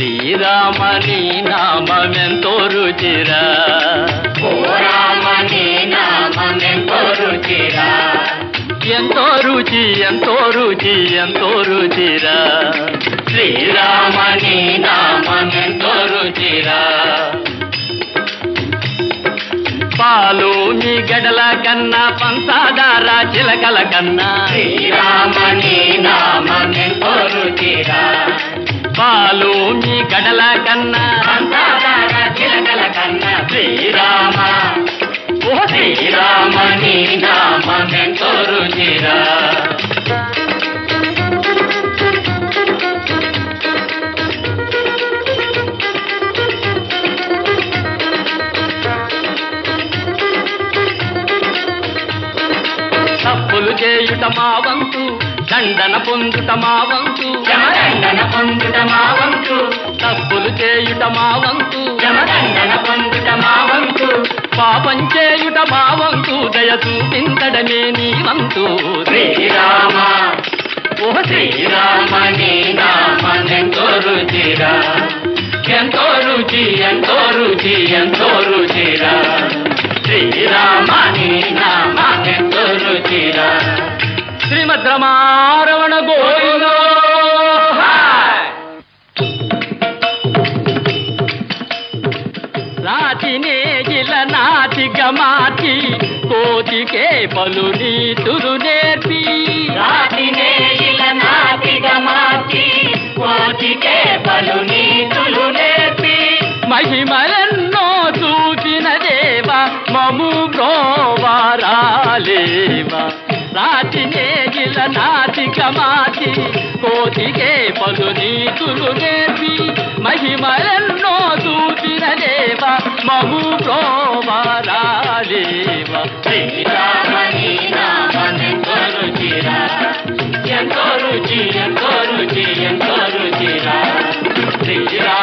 శ్రీరామని నామెంతో రుచిరా ఓ రామని నామెంతో రుచిరా ఎంతో రుచి ఎంతో రుచి ఎంతో రుచిరా శ్రీరామని నామెంతో రుచిరా పాలు మీ గడల కన్నా పంచదార చిలకల కన్నా శ్రీరామని నామెంతో రుచిరా పాలు మీ గడల కన్నా అంతదార చిలకల కన్నా శ్రీరామ ఓ శ్రీరామని నామెంతో రుచిరా తప్పులు చేయుట మా వంతు దండన పొందుట మా వంతు జమదండన పొందుట మా వంతు తప్పులు చేయుట మా వంతు జమదండన పొందుట మా వంతు పాపం చేయుట మా వంతు దయ చూపించడమే నీ వంతు శ్రీరామ ఓ శ్రీరామని నామెంతో రుచిరా ఎంతో రుచి ఎంతో రుచి ఎంతో రుచిరా శ్రీరామని నామెంతో రుచిరా శ్రీమద్ రమారమణ గోవిందో రాతినే గిల నాటిక మాటి కోతికే పలు నీతులు నేర్పి రాతినే ఇలా నాటిక మార్చి కోటికే పలు నీతులు నేర్పి మహిమలెన్నో చూసిన దేవ మము బ్రోవారాలేవా రాతినే గిల నాటిక మాటి కోతికే పలు నీతులు నేర్పి మహిమలెన్నో చూసిన దేవ మము బ్రోవారాలేవా శ్రీరామని నామెంతో రుచిరా ఎంతో రుచి ఎంతో రుచి ఎంతో రుచిరా శ్రీరామ